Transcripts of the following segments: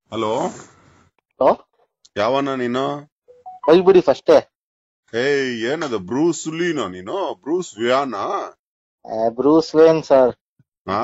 Hello hello ಯಾವನ ನೀನು ಹೋಗ್ಬಿಡಿ ಫಸ್ಟೇ ಏಯ್ ಏನದು ಬ್ರೂಸ್ ಲೀನೋ ನೀನು ಬ್ರೂಸ್ ವ್ಯಾನಾ ಬ್ರೂಸ್ ವೇನ್ ಸರ್ ಹಾ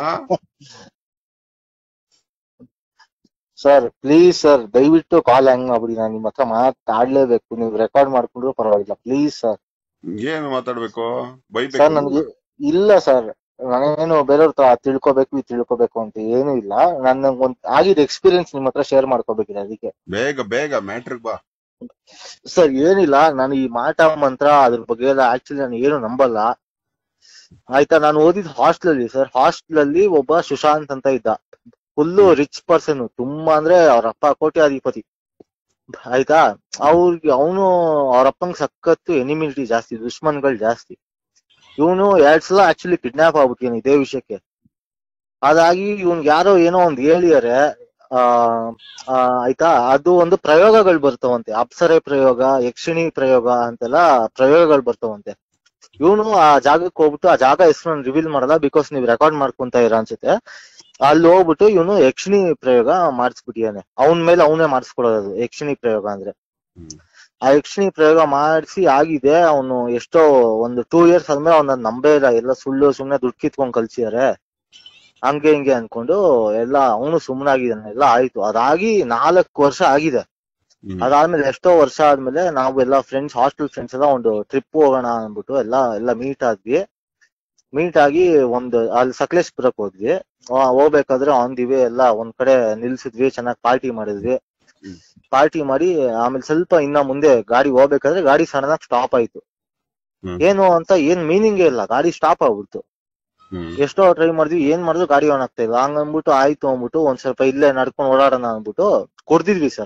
ಸರ್ ಪ್ಲೀಸ್ ಸರ್ ದಯವಿಟ್ಟು ಕಾಲ್ ಹ್ಯಾಂಗ್ ಮಾಡ್ಬಿಡಿ ನಾನು ನಿಮ್ಮ ಹತ್ರ ಮಾತಾಡ್ಲೇಬೇಕು ನೀವು ರೆಕಾರ್ಡ್ ಮಾಡ್ಕೊಂಡ್ರು ಪರವಾಗಿಲ್ಲ ಪ್ಲೀಸ್ ಸರ್ ಏನ್ ಮಾತಾಡ್ಬೇಕು ಸರ್ ಬೈಬೇಕು ನನ್ಗೆ ಇಲ್ಲ ಸರ್ ನಾನೇನು ಬೇರೆಯವ್ರ ಹತ್ರ ತಿಳ್ಕೊಬೇಕು ಇದು ತಿಳ್ಕೊಬೇಕು ಅಂತ ಏನು ಇಲ್ಲ ನನ್ನ ಒಂದ್ ಆಗಿದ ಎಕ್ಸ್ಪೀರಿಯನ್ಸ್ ನಿಮ್ಮ ಹತ್ರ ಶೇರ್ ಮಾಡ್ಕೋಬೇಕಿದೆ ಅದಕ್ಕೆ ಬೇಗ ಬೇಗ ಮ್ಯಾಟ್ರಿಗ್ ಬಾ ಸರ್ ಏನಿಲ್ಲ ನಾನು ಈ ಮಾಟ ಮಂತ್ರ ಅದ್ರ ಬಗ್ಗೆ ಎಲ್ಲ ಆಕ್ಚುಲಿ ನಾನು ಏನು ನಂಬಲ್ಲ ಆಯ್ತಾ ನಾನು ಓದಿದ್ ಹಾಸ್ಟೆಲ್ ಅಲ್ಲಿ ಸರ್ ಹಾಸ್ಟೆಲ್ ಅಲ್ಲಿ ಒಬ್ಬ ಸುಶಾಂತ್ ಅಂತ ಇದ್ದ ಫುಲ್ಲು ರಿಚ್ ಪರ್ಸನ್ ತುಂಬಾ ಅಂದ್ರೆ ಅವ್ರ ಅಪ್ಪ ಕೋಟ್ಯಾಧಿಪತಿ ಆಯ್ತಾ ಅವ್ರಿಗೆ ಅವನು ಅವ್ರ ಅಪ್ಪಂಗ್ ಸಖತ್ತು ಎನಿಮಿನಿಟಿ ಜಾಸ್ತಿ ದುಶ್ಮನ್ಗಳು ಜಾಸ್ತಿ ಇವನು ಎರಡ್ ಸಲ ಆಕ್ಚುಲಿ ಕಿಡ್ನಾಪ್ ಆಗ್ಬಿಟ್ಟಿದ್ದಾನೆ ಇದೇ ವಿಷಯಕ್ಕೆ ಅದಾಗಿ ಇವ್ನ್ಗೆ ಯಾರೋ ಏನೋ ಒಂದ್ ಹೇಳಿದಾರೆ ಆ ಆ, ಆಯ್ತಾ ಅದು ಒಂದು ಪ್ರಯೋಗಗಳು ಬರ್ತಾವಂತೆ ಅಪ್ಸರೆ ಪ್ರಯೋಗ ಯಕ್ಷಿಣಿ ಪ್ರಯೋಗ ಅಂತೆಲ್ಲ ಪ್ರಯೋಗಗಳು ಬರ್ತಾವಂತೆ ಇವನು ಆ ಜಾಗಕ್ಕೆ ಹೋಗ್ಬಿಟ್ಟು ಆ ಜಾಗ ಹೆಸರು ರಿವೀಲ್ ಮಾಡಲ್ಲ ಬಿಕಾಸ್ ನೀವ್ ರೆಕಾರ್ಡ್ ಮಾಡ್ಕೊಂತ ಇರ ಅನ್ಸುತ್ತೆ ಅಲ್ಲಿ ಹೋಗ್ಬಿಟ್ಟು ಇವನು ಯಕ್ಷಿಣಿ ಪ್ರಯೋಗ ಮಾಡಿಸ್ಬಿಟ್ಟಿದ್ದಾನೆ ಅವನ ಮೇಲೆ ಅವನೇ ಮಾಡಿಸ್ಕೊಡೋದು ಯಕ್ಷಿಣಿ ಪ್ರಯೋಗ ಅಂದ್ರೆ ಹ್ಮ್. ಆ ಯಕ್ಷಿಣಿ ಪ್ರಯೋಗ ಮಾಡಿಸಿ ಆಗಿದೆ ಅವನು ಎಷ್ಟೋ ಒಂದು ಟೂ ಇಯರ್ಸ್ ಆದ್ಮೇಲೆ ಅವನ ನಂಬೇ ಇಲ್ಲ ಎಲ್ಲ ಸುಳ್ಳು ಸುಮ್ನೆ ದುಡ್ಡು ಕಿತ್ಕೊಂಡ್ ಕಲ್ಸಿದಾರೆ ಹಂಗೆ ಹಿಂಗೆ ಅನ್ಕೊಂಡು ಎಲ್ಲ ಅವನು ಸುಮ್ಮನಾಗಿದ್ದಾನೆ ಎಲ್ಲ ಆಯ್ತು ಅದಾಗಿ ನಾಲ್ಕು ವರ್ಷ ಆಗಿದೆ ಹ್ಮ್. ಅದಾದ್ಮೇಲೆ ಎಷ್ಟೋ ವರ್ಷ ಆದ್ಮೇಲೆ ನಾವು ಎಲ್ಲ ಫ್ರೆಂಡ್ಸ್ ಹಾಸ್ಟೆಲ್ ಫ್ರೆಂಡ್ಸ್ ಎಲ್ಲ ಒಂದು ಟ್ರಿಪ್ ಹೋಗೋಣ ಅಂದ್ಬಿಟ್ಟು ಎಲ್ಲ ಎಲ್ಲ ಮೀಟ್ ಆದ್ವಿ ಮೀಟ್ ಆಗಿ ಒಂದು ಅಲ್ಲಿ ಸಕಲೇಶ್ಪುರಕ್ಕೆ ಹೋದ್ವಿ ಆ, ಹೋಗ್ಬೇಕಾದ್ರೆ ಆನ್ ದಿ ವೇ ಎಲ್ಲ ಒಂದ್ ಕಡೆ ನಿಲ್ಸಿದ್ವಿ ಚೆನ್ನಾಗಿ ಪಾರ್ಟಿ ಮಾಡಿದ್ವಿ ಹ್ಮ್. ಪಾರ್ಟಿ ಮಾಡಿ ಆಮೇಲೆ ಸ್ವಲ್ಪ ಇನ್ನ ಮುಂದೆ ಗಾಡಿ ಹೋಗ್ಬೇಕಾದ್ರೆ ಗಾಡಿ ಸಡನ್ ಆಗಿ ಸ್ಟಾಪ್ ಆಯ್ತು ಹ್ಮ್. ಏನು ಅಂತ ಏನ್ ಮೀನಿಂಗೇ ಇಲ್ಲ ಗಾಡಿ ಸ್ಟಾಪ್ ಆಗ್ಬಿಡ್ತು ಹ್ಮ್. ಎಷ್ಟೋ ಟ್ರೈ ಮಾಡಿದ್ವಿ ಏನ್ ಮಾಡಿದ್ರು ಗಾಡಿ ಆನ್ ಆಗ್ತಾ ಇಲ್ಲ ಹಂಗ ಅಂದ್ಬಿಟ್ಟು ಆಯ್ತು ಅಂದ್ಬಿಟ್ಟು ಒಂದ್ ಸ್ವಲ್ಪ ಇಲ್ಲೇ ನಡ್ಕೊಂಡು ಓಡಾಡೋಣ ಅಂದ್ಬಿಟ್ಟು ಕೊಡ್ತಿದ್ವಿ ಸರ್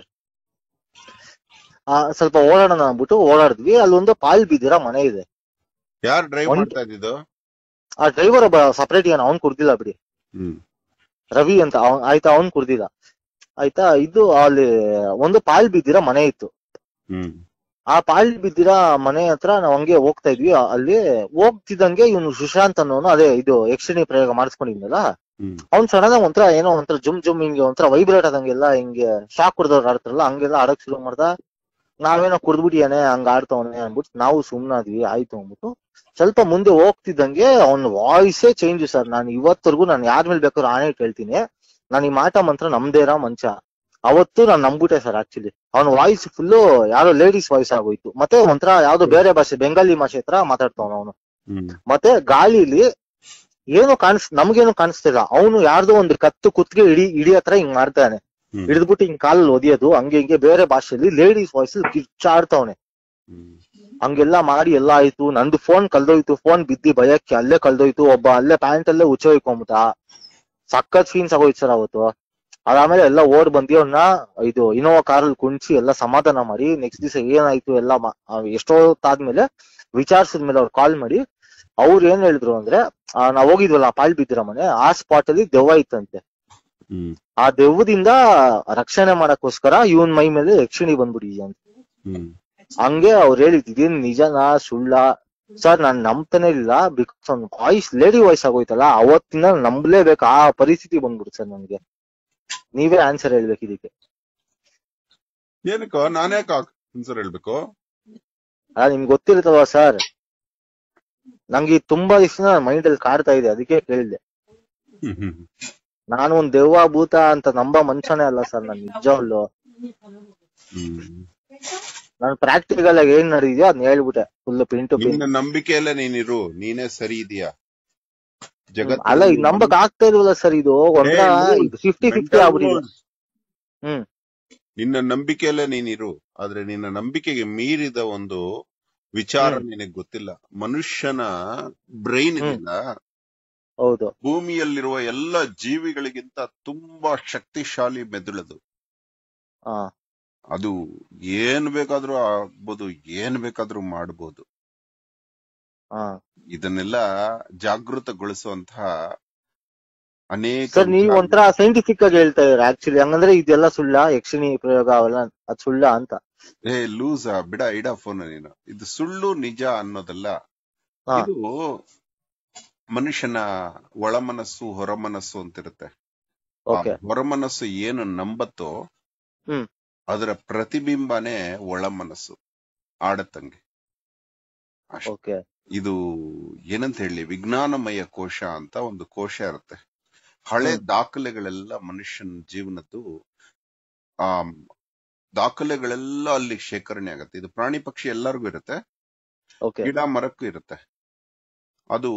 ಆ ಸ್ವಲ್ಪ ಓಡಾಡೋಣ ಅಂದ್ಬಿಟ್ಟು ಓಡಾಡಿದ್ವಿ ಅಲ್ಲೊಂದು ಪಾಲ್ ಬಿದ್ದಿರೋ ಮನೆ ಇದೆ ಯಾರ್ ಡ್ರೈವ್ ಒಂದ್- ಮಾಡ್ತಾ ಇದ್ದಿದ್ದು ಆ ಡ್ರೈವರ್ ಒಬ್ಬ ಸಪರೇಟ್ ಏನ ಅವ್ನ್ ಕುಡ್ದಿಲ್ಲ ಬಿಡಿ ಹ್ಮ್ ರವಿ ಅಂತ ಅವ್ನ್ ಆಯ್ತಾ ಅವ್ನ್ ಕುಡ್ದಿಲ್ಲ ಆಯ್ತಾ ಇದು ಅಲ್ಲಿ ಒಂದು ಪಾಲ್ ಬಿದ್ದಿರೋ ಮನೆ ಇತ್ತು ಹ್ಮ್ ಆ ಪಾಲ್ ಬಿದ್ದಿರೋ ಮನೆ ಹತ್ರ ನಾವ್ ಹಂಗೆ ಹೋಗ್ತಾ ಇದ್ವಿ ಅಲ್ಲಿ ಹೋಗ್ತಿದ್ದಂಗೆ ಇವನು ಸುಶಾಂತ್ ಅನ್ನೋನು ಅದೇ ಇದು ಯಕ್ಷಿಣಿ ಪ್ರಯೋಗ ಮಾಡಿಸ್ಕೊಂಡಿದ್ನಲ್ಲ ಹ್ಮ್ ಅವ್ನ್ ಸಡನ್ ಆಗಿ ಒಂಥರ ಏನೋ ಒಂಥರ ಜುಮ್ ಜುಮ್ ಹಿಂಗೆ ಒಂಥರ ವೈಬ್ರೇಟ್ ಆದಂಗೆಲ್ಲ ಹಿಂಗೆ ಶಾಕ್ ಕುಡ್ದವ್ರು ಆಡ್ತಾರಲ್ಲ ಹಂಗೆಲ್ಲ ಆಡಕ್ ಶುರು ಮಾಡ್ದ ನಾವೇನೋ ಕುಡ್ದ್ಬಿಟ್ಟಿಯಾನೆ ಹಂಗ ಆಡ್ತವನೆ ಅನ್ಬಿಟ್ಟು ನಾವು ಸುಮ್ನಾದ್ವಿ ಆಯ್ತು ಅಂದ್ಬಿಟ್ಟು ಸ್ವಲ್ಪ ಮುಂದೆ ಹೋಗ್ತಿದ್ದಂಗೆ ಅವ್ನ ವಾಯ್ಸೇ ಚೇಂಜ್ ಸರ್ ನಾನು ಇವತ್ತರೆಗೂ ನಾನು ಯಾರ ಮೇಲೆ ಬೇಕಾದ್ರೂ ಆಣೆ ಇಟ್ಟು ಹೇಳ್ತೀನಿ ನಾನು ಈ ಮಾಟ ಮಂತ್ರ ನಮ್ದೇ ಇರೋ ಮಂಚ ಅವತ್ತು ನಾನು ನಂಬ್ಬಿಟ್ಟೆ ಸರ್ ಆಕ್ಚುಲಿ ಅವನ ವಾಯ್ಸ್ ಫುಲ್ಲು ಯಾರೋ ಲೇಡೀಸ್ ವಾಯ್ಸ್ ಆಗೋಯ್ತು ಮತ್ತೆ ಒಂಥರ ಯಾವ್ದೋ ಬೇರೆ ಭಾಷೆ ಬೆಂಗಾಲಿ ಭಾಷೆ ಹತ್ರ ಮಾತಾಡ್ತಾವನ ಅವನು ಹ್ಮ್ ಮತ್ತೆ ಗಾಳಿಲಿ ಏನು ಕಾಣಿಸ್ ನಮ್ಗೇನು ಕಾಣಿಸ್ತಿಲ್ಲ ಅವನು ಯಾರ್ದೋ ಒಂದು ಕತ್ತು ಕುತ್ತಿಗೆ ಇಡಿ ಇಡಿ ಹತ್ರ ಹಿಂಗ್ ಮಾಡ್ತಾನೆ ಹ್ಮ್. ಹಿಡಿದ್ಬಿಟ್ಟು ಹಿಂಗ್ ಕಾಲಲ್ಲಿ ಒದಿಯೋದು ಹಂಗೆ ಹಿಂಗೆ ಬೇರೆ ಭಾಷೆಯಲ್ಲಿ ಲೇಡೀಸ್ ವಾಯ್ಸ್ ಕಿಚ್ಚಾಡ್ತಾವನೆ ಹ್ಮ್. ಹಂಗೆಲ್ಲ ಮಾಡಿ ಎಲ್ಲ ಆಯ್ತು ನಂದು ಫೋನ್ ಕಳ್ದೋಯ್ತು ಫೋನ್ ಬಿದ್ದಿ ಭಯಕ್ಕೆ ಅಲ್ಲೇ ಕಳ್ದೋಯ್ತು ಒಬ್ಬ ಅಲ್ಲೇ ಪ್ಯಾಂಟ್ ಅಲ್ಲೇ ಉಚ್ಚ ಹೋಯ್ಕೊಂಬಿಟ್ಟ ಸಖತ್ ಸೀನ್ಸ್ ಆಗೋಯ್ತು ಸರ್ ಅವತ್ತು ಅದಾದ್ಮೇಲೆ ಎಲ್ಲ ಓಡ್ ಬಂದಿ ಅವ್ನ ಇದು ಇನೋವಾ ಕಾರಲ್ಲಿ ಕುಣಿಸಿ ಎಲ್ಲ ಸಮಾಧಾನ ಮಾಡಿ ನೆಕ್ಸ್ಟ್ ದಿವಸ ಏನಾಯ್ತು ಎಲ್ಲ ಮಾ- ಆ ಎಷ್ಟೋ ಹೊತ್ತಾದ್ಮೇಲೆ ವಿಚಾರಿಸಿದ್ಮೇಲೆ ಅವ್ರು ಕಾಲ್ ಮಾಡಿ ಅವ್ರು ಏನ್ ಹೇಳಿದ್ರು ಅಂದ್ರೆ ಆ, ನಾವ್ ಹೋಗಿದ್ವಲ್ಲ ಪಾಳ್ ಬಿದ್ದಿರೋ ಮನೆ ಆ ಸ್ಪಾಟ್ ಅಲ್ಲಿ ದೆವ್ವ ಇತ್ತಂತೆ ಹ್ಮ್ ಆ ದೆವ್ವದಿಂದ ರಕ್ಷಣೆ ಮಾಡಕ್ಕೋಸ್ಕರ ಇವನ್ ಮೈ ಮೇಲೆ ಯಕ್ಷಿಣಿ ಬಂದ್ಬಿಟ್ಟಿದೆ ಅಂತ ಹ್ಮ್ ಹಂಗೆ ಅವ್ರು ಹೇಳಿದ್ ಇದೇನ್ ನಿಜನಾ ಸುಳ್ಳ ಸರ್ ನಾನ್ ನಂಬ್ತಾನೆ ಇಲ್ಲ ಬಿಕಾಸ್ ಅವ್ನ ವಾಯ್ಸ್ ಲೇಡಿ ವಾಯ್ಸ್ ಆಗೋಯ್ತಲ್ಲ ಅವತ್ತಿನ ನಂಬಲೇಬೇಕು ಆ ಪರಿಸ್ಥಿತಿ ಬಂದ್ಬಿಡ್ತು ಸರ್ ನನ್ಗೆ ನೀವೇ ಆನ್ಸರ್ ಹೇಳ್ಬೇಕು ಇದಕ್ಕೆ ಏನಕ್ಕೋ ನಾನ್ಯಾಕ ಆನ್ಸರ್ ಹೇಳ್ಬೇಕು ಅಲ್ಲ ನಿಮ್ಗೆ ಗೊತ್ತಿರುತ್ತಲ್ವಾ ಸರ್ ನಂಗೆ ಇದ್ ತುಂಬಾ ದಿವಸ ಮೈಂಡ್ ಅಲ್ಲಿ ಕಾಡ್ತಾ ಇದೆ ಅದಕ್ಕೆ ಕೇಳಿದೆ ಹ್ಮ್ ಹ್ಮ್ ನಾನು ಒಂದ್ ದೆವ್ವ ಭೂತ ಅಂತ ನಂಬ ಮನುಷ್ಯನೇ ಅಲ್ಲ ಸರ್ ನಾನು ನಿಜವಲ್ಲು ಹ್ಮ್ ನಾನು ಪ್ರಾಕ್ಟಿಕಲ್ ಆಗಿ ಏನ್ ನಡೆದಿದ್ಯೋ ಅದನ್ನ ಹೇಳ್ಬಿಟ್ಟೆ ಫುಲ್ ಪಿನ್ ಟು ಪಿನ್ ನಿನ್ನ ನಂಬಿಕೆಯಲ್ಲೇ ನೀನಿರು ನೀನೇ ಸರಿ ಇದೀಯಾ ಅಲ್ಲ ಈಗ ನಂಬಕ್ ಆಗ್ತಾ ಇಲ್ವಲ್ಲ ಸರ್ ಇದು ಒಂಥರ ಫಿಫ್ಟಿ ಫಿಫ್ಟಿ ಆಗ್ಬಿಟ್ಟಿದೆ ಹ್ಮ್. ನಿನ್ನ ನಂಬಿಕೆಯಲ್ಲೇ ನೀನಿರು ಆದ್ರೆ ನಿನ್ನ ನಂಬಿಕೆಗೆ ಮೀರಿದ ಒಂದು ವಿಚಾರ ಹ್ಮ್. ನಿನಗೆ ಗೊತ್ತಿಲ್ಲ ಮನುಷ್ಯನ ಬ್ರೈನ್ ಹ್ಮ್. ಇದೆಯಲ್ಲ ಹೌದು ಭೂಮಿಯಲ್ಲಿರುವ ಎಲ್ಲ ಜೀವಿಗಳಿಗಿಂತ ತುಂಬಾ ಶಕ್ತಿಶಾಲಿ ಮೆದುಳದು ಹಾ ಅದು ಏನ್ ಬೇಕಾದ್ರೂ ಆಗ್ಬೋದು ಏನ್ ಬೇಕಾದ್ರೂ ಮಾಡ್ಬೋದು ಹಾ ಇದನ್ನೆಲ್ಲ ಜಾಗೃತಗೊಳಿಸುವಂತಹ ಅನೇಕ ಸರ್ ನೀವು ವಿಚಾರ- ಒಂಥರ ಸೈಂಟಿಫಿಕ್ ಆಗಿ ಹೇಳ್ತಾ ಇದ್ರ ಆಕ್ಚುಲಿ ಹಂಗಂದ್ರೆ ಇದೆಲ್ಲ ಸುಳ್ಳ ಯಕ್ಷಿಣಿ ಪ್ರಯೋಗ ಅವೆಲ್ಲ ಅದ್ ಸುಳ್ಳ ಅಂತ ಏ ಲೂಸ ಬಿಡ ಇಡ ಫೋನ್ ನೀನು ಇದು ಸುಳ್ಳು ನಿಜ ಅನ್ನೋದಲ್ಲ ಹಾ. ಇದು ಮನುಷ್ಯನ ಒಳ ಮನಸ್ಸು ಹೊರ ಮನಸ್ಸು ಅಂತಿರುತ್ತೆ ಆ ಓಕೆ ಹೊರ ಮನಸ್ಸು ಏನು ನಂಬತ್ತೋ ಹ್ಮ್. ಅದರ ಪ್ರತಿಬಿಂಬನೇ ಒಳ ಮನಸ್ಸು ಆಡತಂಗೆ ಅಷ್ಟೇ. ಓಕೆ ಇದು ಏನಂತ ಹೇಳಿ ವಿಜ್ಞಾನಮಯ ಕೋಶ ಅಂತ ಒಂದು ಕೋಶ ಇರುತ್ತೆ ಹಳೆ ಹ್ಮ್. ದಾಖಲೆಗಳೆಲ್ಲ ಮನುಷ್ಯನ ಜೀವನದ್ದು ಆ ದಾಖಲೆಗಳೆಲ್ಲ ಅಲ್ಲಿ ಶೇಖರಣೆ ಆಗತ್ತೆ ಇದು ಪ್ರಾಣಿ ಪಕ್ಷಿ ಎಲ್ಲರಿಗೂ ಇರುತ್ತೆ ಓಕೆ ಗಿಡ ಮರಕ್ಕೂ ಇರುತ್ತೆ ಅದು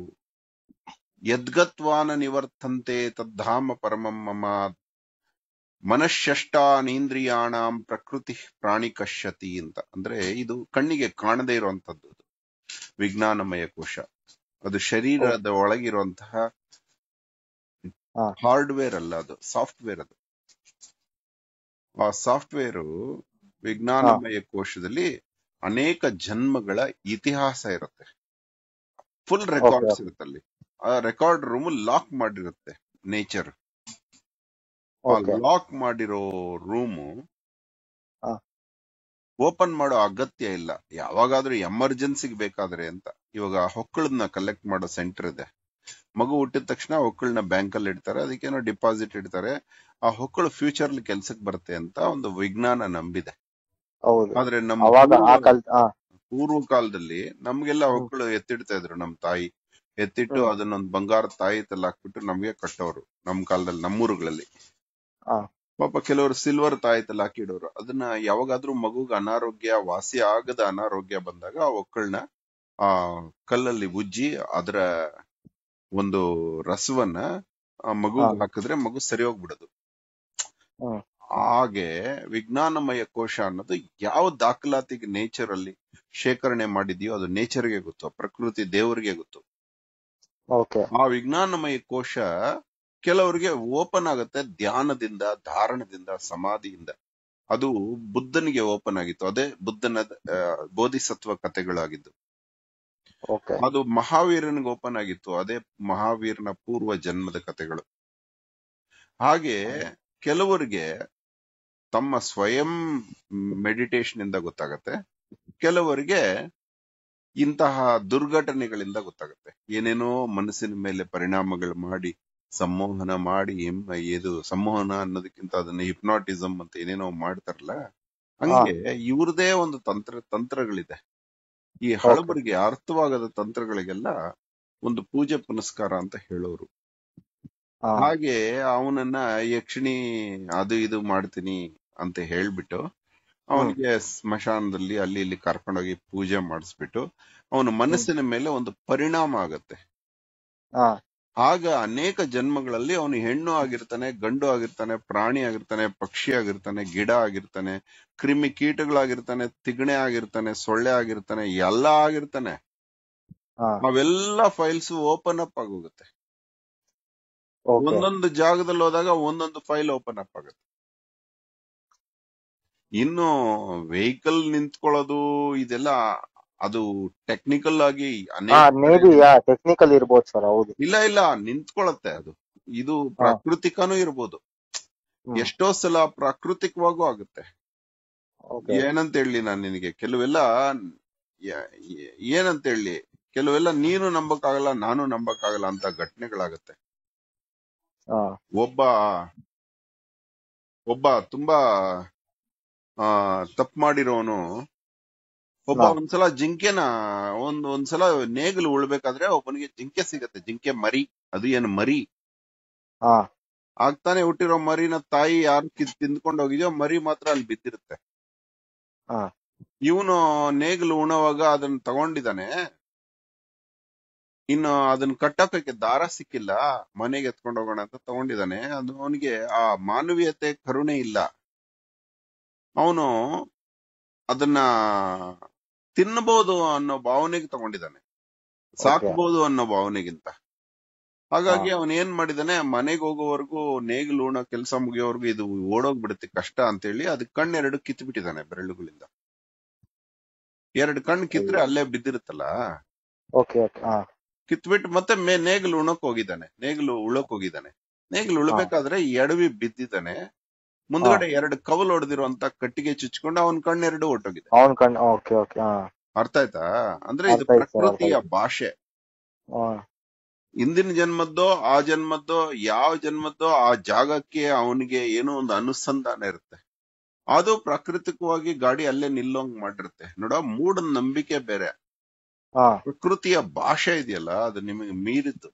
ಯದ್ಗತ್ವಾನ ನಿವರ್ತಂತೆ ತದ್ಧಾಮ ಪರಮಂ ಮಮ ಮನಃಷ್ಟಾನೇಂದ್ರಿಯಾಣಾಂ ಪ್ರಕೃತಿ ಪ್ರಾಣಿ ಕಶ್ಯತಿ ಅಂತ ಅಂದ್ರೆ ಇದು ಕಣ್ಣಿಗೆ ಕಾಣದೇ ಇರುವಂತದ್ದು ಅದು. ವಿಜ್ಞಾನಮಯ ಕೋಶ ಅದು ಶರೀರದ ಒಳಗಿರುವಂತಹ ಹಾ. ಹಾರ್ಡ್ವೇರ್ ಅಲ್ಲ ಅದು ಸಾಫ್ಟ್ವೇರ್ ಅದು ಆ ಸಾಫ್ಟ್ವೇರ್ ವಿಜ್ಞಾನಮಯ ಕೋಶದಲ್ಲಿ ಅನೇಕ ಜನ್ಮಗಳ ಇತಿಹಾಸ ಇರುತ್ತೆ ಫುಲ್ ರೆಕಾರ್ಡ್ಸ್ ಇರುತ್ತೆ ಅಲ್ಲಿ ಆ ರೆಕಾರ್ಡ್ ರೂಮ್ ಲಾಕ್ ಮಾಡಿರುತ್ತೆ ನೇಚರ್ ಆ ಓಕೆ ಲಾಕ್ ಮಾಡಿರೋ ರೂಮು ಹಾ. ಓಪನ್ ಮಾಡೋ ಅಗತ್ಯ ಇಲ್ಲ ಯಾವಾಗಾದ್ರೂ ಎಮರ್ಜೆನ್ಸಿಗೆ ಬೇಕಾದ್ರೆ ಅಂತ ಇವಾಗ ಹೊಕ್ಕಳನ್ನ ಕಲೆಕ್ಟ್ ಮಾಡೋ ಸೆಂಟರ್ ಇದೆ ಮಗು ಹುಟ್ಟಿದ ತಕ್ಷಣ ಹೊಕ್ಕಳನ್ನ ಬ್ಯಾಂಕ್ ಅಲ್ಲಿ ಇಡ್ತಾರೆ ಅದಕ್ಕೇನೋ ಡಿಪಾಸಿಟ್ ಇಡ್ತಾರೆ ಆ ಹೊಕ್ಕಳು ಫ್ಯೂಚರ್ ಕೆಲ್ಸಕ್ಕೆ ಬರುತ್ತೆ ಅಂತ ಒಂದು ವಿಜ್ಞಾನ ನಂಬಿದೆ ಹೌದು ಆದ್ರೆ ನಮ್ಮ ಅವಾಗ ಆ ಪೂರ್ವ- ಕಾಲ ಹಾ ಪೂರ್ವ ಕಾಲದಲ್ಲಿ ನಮ್ಗೆಲ್ಲ ಹ್ಮ್. ಹೊಕ್ಕಳು ಎತ್ತಿಡ್ತಾ ಇದ್ರು ನಮ್ ತಾಯಿ ಎತ್ತಿಟ್ಟು ಹ್ಮ್. ಅದನ್ನೊಂದ್ ಬಂಗಾರ ತಾಯಿ ತಲ್ಲ ಹಾಕ್ಬಿಟ್ಟು ನಮ್ಗೆ ಕಟ್ಟೋರು ನಮ್ ಕಾಲದಲ್ಲಿ ನಮ್ಮೂರುಗಳಲ್ಲಿ ಹಾ. ಪಾಪ ಕೆಲವರು ಸಿಲ್ವರ್ ತಾಯಿ ತಲ್ಲ ಹಾಕಿಡೋರು ಅದನ್ನ ಯಾವಾಗಾದ್ರೂ ಮಗುಗ್ ಅನಾರೋಗ್ಯ ವಾಸಿ ಆಗದ ಅನಾರೋಗ್ಯ ಬಂದಾಗ ಆ ಒಕ್ಕಳನ್ನ ಆ ಕಲ್ಲಲ್ಲಿ ಉಜ್ಜಿ ಅದರ ಒಂದು ರಸವನ್ನ ಆ ಮಗು ಹಾ. ಹಾಕಿದ್ರೆ ಮಗು ಸರಿ ಹೋಗ್ಬಿಡೋದು ಹ್ಮ್. ಹಾಗೆ ವಿಜ್ಞಾನಮಯ ಕೋಶ ಅನ್ನೋದು ಯಾವ ದಾಖಲಾತಿಗೆ ನೇಚರ್ ಅಲ್ಲಿ ಶೇಖರಣೆ ಮಾಡಿದ್ಯೋ ಅದು ನೇಚರ್ಗೆ ಗೊತ್ತು ಪ್ರಕೃತಿ ದೇವರಿಗೆ ಗೊತ್ತು ಓಕೆ ಆ ವಿಜ್ಞಾನಮಯ ಕೋಶ ಕೆಲವರಿಗೆ ಓಪನ್ ಆಗುತ್ತೆ ಧ್ಯಾನದಿಂದ ಧಾರಣದಿಂದ ಸಮಾಧಿಯಿಂದ ಅದು ಬುದ್ಧನಿಗೆ ಓಪನ್ ಆಗಿತ್ತು ಅದೇ ಬುದ್ಧನ ಆ, ಬೋಧಿಸತ್ವ ಕಥೆಗಳಾಗಿದ್ದು ಓಕೆ ಅದು ಮಹಾವೀರನಿಗೆ ಓಪನ್ ಆಗಿತ್ತು ಅದೇ ಮಹಾವೀರನ ಪೂರ್ವ ಜನ್ಮದ ಕಥೆಗಳು ಹಾಗೆ ಕೆಲವರಿಗೆ ತಮ್ಮ ಸ್ವಯಂ ಮೆಡಿಟೇಷನ್ ಇಂದ ಗೊತ್ತಾಗತ್ತೆ ಕೆಲವರಿಗೆ ಇಂತಹ ದುರ್ಘಟನೆಗಳಿಂದ ಗೊತ್ತಾಗುತ್ತೆ ಏನೇನೋ ಮನಸ್ಸಿನ ಮೇಲೆ ಪರಿಣಾಮಗಳು ಮಾಡಿ ಸಂಮೋಹನ ಮಾಡಿ ಎಂ- ಇದು ಸಂಮೋಹನ ಅನ್ನೋದಕ್ಕಿಂತ ಅದನ್ನ ಹಿಪ್ನಾಟಿಸಮ್ ಅಂತ ಏನೇನೋ ಮಾಡ್ತಾರಲ್ಲ ಹಂಗೆ ಇವ್ರದೇ ಒಂದು ತಂತ್ರ ತಂತ್ರಗಳಿದೆ ಈ ಹಳಬರಿಗೆ ಅರ್ಥವಾಗದ ತಂತ್ರಗಳಿಗೆಲ್ಲ ಒಂದು ಪೂಜೆ ಪುನಸ್ಕಾರ ಅಂತ ಹೇಳೋರು ಹಾ ಹಾಗೆ ಅವನನ್ನ ಯಕ್ಷಿಣಿ ಅದು ಇದು ಮಾಡ್ತೀನಿ ಅಂತ ಹೇಳ್ಬಿಟ್ಟು ಅವನಿಗೆ ಸ್ಮಶಾನದಲ್ಲಿ ಅಲ್ಲಿ ಇಲ್ಲಿ ಕರ್ಕೊಂಡೋಗಿ ಪೂಜೆ ಮಾಡಿಸ್ಬಿಟ್ಟು ಅವನ ಮನಸ್ಸಿನ ಮೇಲೆ ಒಂದು ಪರಿಣಾಮ ಆಗತ್ತೆ ಹಾ ಆಗ ಅನೇಕ ಜನ್ಮಗಳಲ್ಲಿ ಅವನು ಹೆಣ್ಣು ಆಗಿರ್ತಾನೆ ಗಂಡು ಆಗಿರ್ತಾನೆ ಪ್ರಾಣಿ ಆಗಿರ್ತಾನೆ ಪಕ್ಷಿ ಆಗಿರ್ತಾನೆ ಗಿಡ ಆಗಿರ್ತಾನೆ ಕ್ರಿಮಿ ಕೀಟಗಳಾಗಿರ್ತಾನೆ ತಿಗಣೆ ಆಗಿರ್ತಾನೆ ಸೊಳ್ಳೆ ಆಗಿರ್ತಾನೆ ಎಲ್ಲ ಆಗಿರ್ತಾನೆ ಹಾ ಅವೆಲ್ಲ ಫೈಲ್ಸ್ ಓಪನ್ ಅಪ್ ಆಗೋಗುತ್ತೆ ಓಕೆ ಒಂದೊಂದು ಜಾಗದಲ್ಲಿ ಹೋದಾಗ ಒಂದೊಂದು ಫೈಲ್ ಓಪನ್ ಅಪ್ ಆಗುತ್ತೆ ಇನ್ನು ವೆಹಿಕಲ್ ನಿಂತ್ಕೊಳ್ಳೋದು ಇದೆಲ್ಲ ಅದು ಟೆಕ್ನಿಕಲ್ ಆಗಿ ಹಾ ಅನೇಕ ಮೇಬಿ ಯಾ ಟೆಕ್ನಿಕಲ್ ಇರ್ಬೋದು ಸರ್ ಹೌದು ಇಲ್ಲ ಇಲ್ಲ ನಿಂತ್ಕೊಳ್ಳುತ್ತೆ ಅದು ಇದು ಪ್ರಾಕೃತಿಕನೂ ಇರ್ಬೋದು ಹ್ಮ್. ಎಷ್ಟೋ ಸಲ ಪ್ರಾಕೃತಿಕವಾಗೂ ಆಗುತ್ತೆ ಓಕೆ ಏನಂತ ಹೇಳಿ ನಾನು ನಿನಗೆ ಕೆಲವೆಲ್ಲ ಯ- ಯ- ಏನಂತ ಹೇಳಿ ಕೆಲವೆಲ್ಲ ನೀನು ನಂಬಕ್ಕಾಗಲ್ಲ ನಾನು ನಂಬಕ್ಕಾಗಲ್ಲ ಅಂತ ಘಟನೆಗಳಾಗತ್ತೆ ಹಾ ಒಬ್ಬ ಒಬ್ಬ ತುಂಬಾ ಆ ತಪ್ಪು ಮಾಡಿರೋನು ಒಬ್ಬ ಹಾ. ಒಂದ್ಸಲ ಜಿಂಕೆನ ಒಂದ್ ಒಂದ್ಸಲ ನೇಗಿಲು ಉಳ್ಬೇಕಾದ್ರೆ ಒಬ್ಬನಿಗೆ ಜಿಂಕೆ ಸಿಗತ್ತೆ ಜಿಂಕೆ ಮರಿ ಅದು ಏನು ಮರಿ ಹಾ ಆಗ್ತಾನೆ ಹುಟ್ಟಿರೋ ಮರಿನ ತಾಯಿ ಯಾರು ಕಿತ್ ತಿಂದ್ಕೊಂಡು ಹೋಗಿದ್ಯೋ ಮರಿ ಮಾತ್ರ ಅಲ್ಲಿ ಬಿದ್ದಿರುತ್ತೆ ಹಾ ಇವನು ನೇಗಿಲು ಉಣುವಾಗ ಅದನ್ನ ತಗೊಂಡಿದ್ದಾನೆ ಇನ್ನು ಅದನ್ನ ಕಟ್ಟೋಕಕ್ಕೆ ದಾರ ಸಿಕ್ಕಿಲ್ಲ ಮನೆಗೆ ಎತ್ಕೊಂಡು ಹೋಗೋಣ ಅಂತ ತಗೊಂಡಿದ್ದಾನೆ ಅದು ಅವನಿಗೆ ಆ ಮಾನವೀಯತೆ ಕರುಣೆ ಇಲ್ಲ ಅವನು ಅದನ್ನ ತಿನ್ನಬಹುದು ಅನ್ನೋ ಭಾವನೆಗೆ ತಗೊಂಡಿದ್ದಾನೆ ಸಾಕಬಹುದು ಅನ್ನೋ ಭಾವನೆಗಿಂತ ಹಾಗಾಗಿ ಅವನ್ ಏನ್ ಮಾಡಿದಾನೆ ಮನೆಗೆ ಹೋಗೋವರೆಗೂ ನೇಗಿಲು ಉಣೋ ಕೆಲಸ ಮುಗಿಯೋವರೆಗೂ ಇದು ಓಡೋಗ್ಬಿಡುತ್ತೆ ಕಷ್ಟ ಅಂತೇಳಿ ಅದಕ್ಕೆ ಕಣ್ಣೆರಡು ಕಿತ್ತು ಬಿಟ್ಟಿದ್ದಾನೆ ಬೆರಳುಗಳಿಂದ ಎರಡು ಕಣ್ಣು ಕಿತ್ರೆ ಅಲ್ಲೇ ಬಿದ್ದಿರುತ್ತಲ್ಲ ಓಕೆ ಓಕೆ ಹಾ ಕಿತ್ಬಿಟ್ಟು ಮತ್ತೆ ಮೇ ನೇಗಿಲು ಉಣಕ್ ಹೋಗಿದ್ದಾನೆ ನೇಗಿಲು ಉಳಕ್ ಹೋಗಿದ್ದಾನೆ ನೇಗಿಲು ಉಳ್ಬೇಕಾದ್ರೆ ಎಡವಿ ಬಿದ್ದಿದ್ದಾನೆ ಮುಂದ್ಗಡೆ ಎರಡು ಕವಲು ಹೊಡೆದಿರುವಂತ ಕಟ್ಟಿಗೆ ಚುಚ್ಕೊಂಡು ಅವನ್ ಕಣ್ಣೆರಡು ಹೊಟ್ಟೋಗಿದೆ ಅವನ್ ಕಣ್ ಓಕೆ ಓಕೆ ಹಾ ಅರ್ಥ ಆಯ್ತಾ ಅಂದ್ರೆ ಇದು ಅರ್ಥ ಆಯ್ತು sir, ಪ್ರಕೃತಿಯ ಅರ್ಥ ಭಾಷೆ ಹಾ ಹಿಂದಿನ ಜನ್ಮದ್ದೋ ಆ ಜನ್ಮದ್ದೋ ಯಾವ ಜನ್ಮದ್ದೋ ಆ ಜಾಗಕ್ಕೆ ಅವನಿಗೆ ಏನೋ ಒಂದು ಅನುಸಂಧಾನ ಇರುತ್ತೆ ಅದು ಪ್ರಾಕೃತಿಕವಾಗಿ ಗಾಡಿ ಅಲ್ಲೇ ನಿಲ್ಲೋಂಗ್ ಮಾಡಿರುತ್ತೆ ನೋಡ ಮೂಢ ನಂಬಿಕೆ ಬೇರೆ ಹಾ ಪ್ರಕೃತಿಯ ಭಾಷೆ ಇದೆಯಲ್ಲ ಅದು ನಿಮಗೆ ಮೀರಿದ್ದು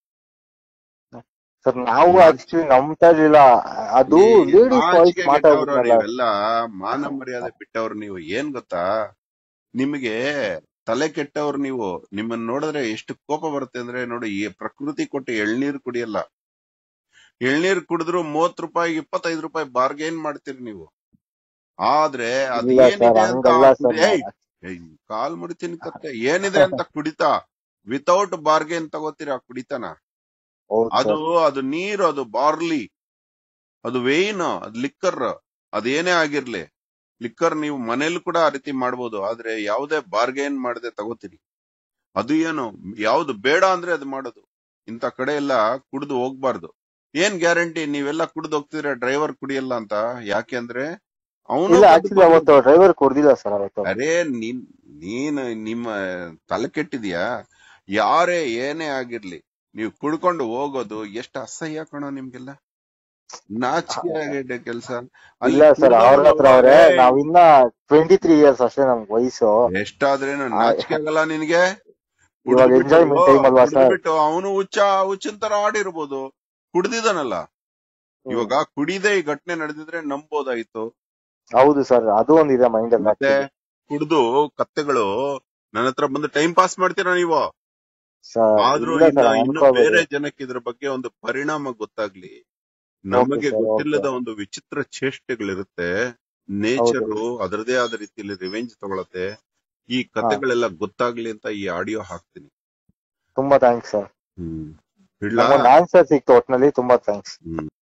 ಸರ್ ನಾವು ಆಕ್ಚುಲಿ ನಂಬ್ತಾ ಇರ್ಲಿಲ್ಲ ಅದು ಈ ಲೇಡೀಸ್ ವಾಯ್ಸ್ ನಾಚಿಕೆ ಗೆಟ್ಟವ್ರು ಮಾತಾಡ್ತಾರಲ್ಲ ನೀವೆಲ್ಲ ಮಾನ ಮರ್ಯಾದೆ ಬಿಟ್ಟವ್ರು ನೀವು ಏನ್ ಗೊತ್ತಾ ನಿಮಗೆ ತಲೆ ಕೆಟ್ಟವ್ರು ನೀವು ನಿಮ್ಮನ್ನ ನೋಡಿದ್ರೆ ಎಷ್ಟು ಕೋಪ ಬರುತ್ತೆ ಅಂದ್ರೆ ನೋಡಿ ಈ ಪ್ರಕೃತಿ ಕೊಟ್ಟು ಎಳ್ನೀರ್ ಕುಡಿಯಲ್ಲ ಎಳ್ನೀರ್ ಕುಡಿದ್ರು ಮೂವತ್ ರೂಪಾಯಿ ಇಪ್ಪತ್ತೈದು ರೂಪಾಯಿ ಬಾರ್ಗೇನ್ ಮಾಡ್ತೀರಿ ನೀವು ಆದ್ರೆ ಅದು ಇಲ್ಲ ಏನಿದೆ ಸರ್ ಅಂತ ಹಂಗಲ್ಲ ಸರ್ ಕುಡಿ- ಏಯ್, ಏಯ್, ಕಾಲ್ ಮುಡಿತೀನಿ ಕತ್ತೆ ಏನಿದೆ ಅಂತ ಕುಡಿತಾ ವಿತೌಟ್ ಬಾರ್ಗೇನ್ ತಗೋತೀರಾ ಕುಡಿತಾನ ಹೌದು ಅದು ಸರ್ ಅದು ನೀರು ಅದು ಬಾರ್ಲಿ ಅದು ವೇಯ್ನ್ ಅದು ಲಿಕ್ಕರ್ ಅದೇನೇ ಆಗಿರ್ಲಿ ಲಿಕ್ಕರ್ ನೀವು ಮನೇಲಿ ಕೂಡ ಆ ರೀತಿ ಮಾಡ್ಬೋದು ಆದ್ರೆ ಯಾವುದೇ ಬಾರ್ಗೇನ್ ಮಾಡದೆ ತಗೋತೀರಿ ಅದು ಏನು ಯಾವ್ದು ಬೇಡ ಅಂದ್ರೆ ಅದು ಮಾಡೋದು ಇಂಥ ಕಡೆ ಎಲ್ಲ ಕುಡ್ದು ಹೋಗ್ಬಾರ್ದು ಏನ್ ಗ್ಯಾರಂಟಿ ನೀವೆಲ್ಲ ಕುಡ್ದು ಹೋಗ್ತಿದ್ರೆ ಡ್ರೈವರ್ ಕುಡಿಯಲ್ಲ ಅಂತ ಯಾಕೆ ಅಂದ್ರೆ ಅವನು ಇಲ್ಲ ಆಕ್ಚುಲಿ ಅವತ್ತು ಡ್ರೈವರ್ ಕೊಡ್ದಿಲ್ಲ ಸರ್ ಅವತ್ತು ಅರೇ ನೀನ್ ನೀನು ನಿಮ್ಮ ತಲೆ ಕೆಟ್ಟಿದ್ಯಾ ಯಾರೇ ಏನೇ ಆಗಿರ್ಲಿ ನೀವು ಕುಡ್ಕೊಂಡು ಹೋಗೋದು ಎಷ್ಟು ಅಸಹ್ಯ ಕಣೋ ನಿಮ್ಗೆಲ್ಲ ನಾಚಿಕೆ ಆಗಿದೆ ಕೆಲ್ಸ ಅಲ್ಲಿ ಇಲ್ಲ ಸರ್ ಅವ್ರ ಹತ್ರ ಕುಡ್ದವ್ನು ಅವ್ರೆ ಏಯ್, ನಾವಿನ್ನ ಟ್ವೆಂಟಿ ತ್ರೀ ಇಯರ್ಸ್ ಅಷ್ಟೇ ನಮ್ ವಯಸ್ಸು ಎಷ್ಟಾದ್ರೇನು ನಾಚಿಕೆ ಆಗಲ್ಲ ನಿನ್ಗೆ ಇವಾಗ ಎಂಜಾಯ್ಮೆಂಟ್ ಟೈಮ್ ಅಲ್ವಾ ಸರ್ ಬಿಟ್ಟು ಅವನು ಹುಚ್ಚ ಹುಚ್ಚಿನ ತರ ಆಡಿರ್ಬೋದು ಕುಡ್ದಿದಾನಲ್ಲ ಇವಾಗ ಕುಡಿದೇ ಈ ಘಟನೆ ನಡೆದಿದ್ರೆ ನಂಬೋದಾಯ್ತು ಹೌದು ಸರ್ ಅದು ಒಂದಿದೆ ಮೈಂಡ್ ಅಲ್ಲಿ ಮತ್ತೆ ಕುಡ್ದು ಕತ್ತೆಗಳು ನನ್ನ ಹತ್ರ ಬಂದು ಟೈಮ್ ಪಾಸ್ ಮಾಡ್ತೀರಾ ನೀವು ಸರ್ ಆದ್ರೂ ಇಲ್ಲ ಇನ್ನ ಸರ್ ಇನ್ನು ಅನ್ಕೋಬೇಡಿ ಬೇರೆ ಜನಕ್ಕೆ ಇದ್ರ ಬಗ್ಗೆ ಒಂದು ಪರಿಣಾಮ ಗೊತ್ತಾಗ್ಲಿ ನಮಗೆ sir, ಗೊತ್ತಿಲ್ಲದ ಒಂದು ವಿಚಿತ್ರ ಚೇಷ್ಟೆಗಳಿರುತ್ತೆ ನೇಚರ್ ಅದರದೇ ಆದ ರೀತಿಯಲ್ಲಿ ರಿವೆಂಜ್ ತಗೊಳತ್ತೆ ಈ ಕತೆಗಳೆಲ್ಲ ಗೊತ್ತಾಗ್ಲಿ ಅಂತ ಈ ಆಡಿಯೋ ಹಾಕ್ತೀನಿ ತುಂಬಾ ಥ್ಯಾಂಕ್ಸ್ ಸರ್ ಹ್ಮ್ ಇಡ್ಲಾ ನಮ್ಗೊಂದು ಆನ್ಸರ್ ಸಿಕ್ತು ಒಟ್ನಲ್ಲಿ ತುಂಬಾ ಥ್ಯಾಂಕ್ಸ್ ಹ್ಮ್